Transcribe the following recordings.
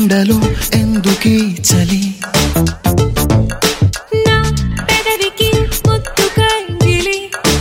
ఎండలో ఎందుకీ చలి నా పెదవికి ముత్తు కంగిలి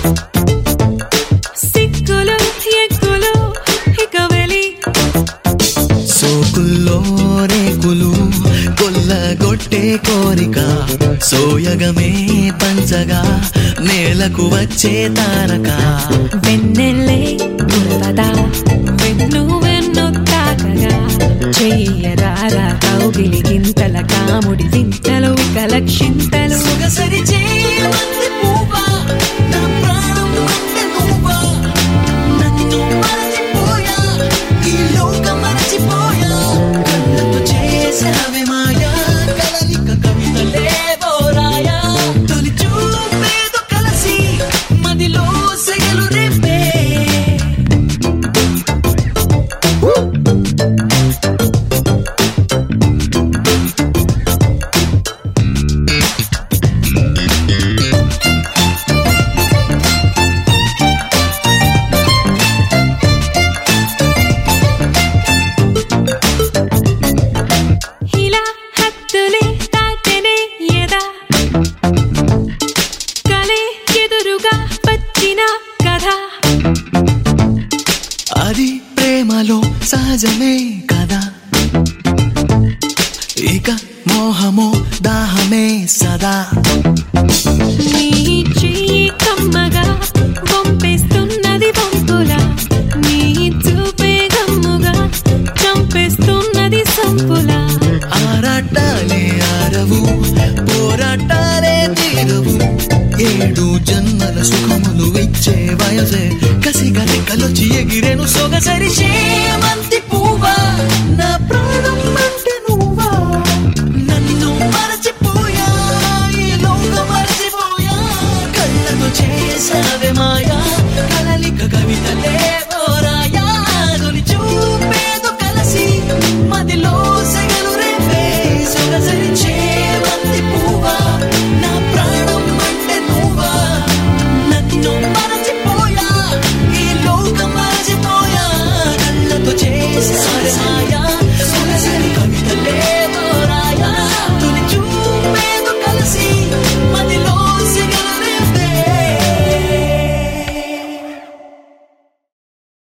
సిక్కులు ఎక్కులు ఇక వెలి సోకుల్లో రేకులు కొల్లగొట్టే కోరిక సోయగమే పంచగా నేలకు వచ్చే తారక వెన్నెల్లే గురవదా వెన్ను వెన్ను తాకగా చెయ్యరారా కౌగిలి గింతల కాముడి దింతలు ఇక లక్షింతలు సొగసరి చేయమంది పువ్వా, నా ప్రాణం అంటే నువ్వా. నన్ను మరచిపోయా, ఈ లోకం మరచిపోయా. కళ్ళతో చేసావే మాయా, కలలిక కవితలే బోరాయా. తొలి చూపేదో కలసి, మదిలో సెగలు రేపే. ఇలా హద్దులే దాటెనే ఎదా కలే ఎదురుగా వచ్చిన కథ అది ప్రేమలో సహజమే కదా ఇక మోహమో దాహమే సదా నీ చెయ్యి కమ్మగా వంపేస్తున్నది వంపులా నీ చూపే గమ్ముగా చంపేస్తున్నది సంపులా ఆరాటాలే ఆరవు పోరాటాలే తీరవు ఏడు జన్మల సుఖములు ఇచ్చే వయసే కసిగా రెక్కలొచ్చి ఎగిరేను సొగసరి క్షేమ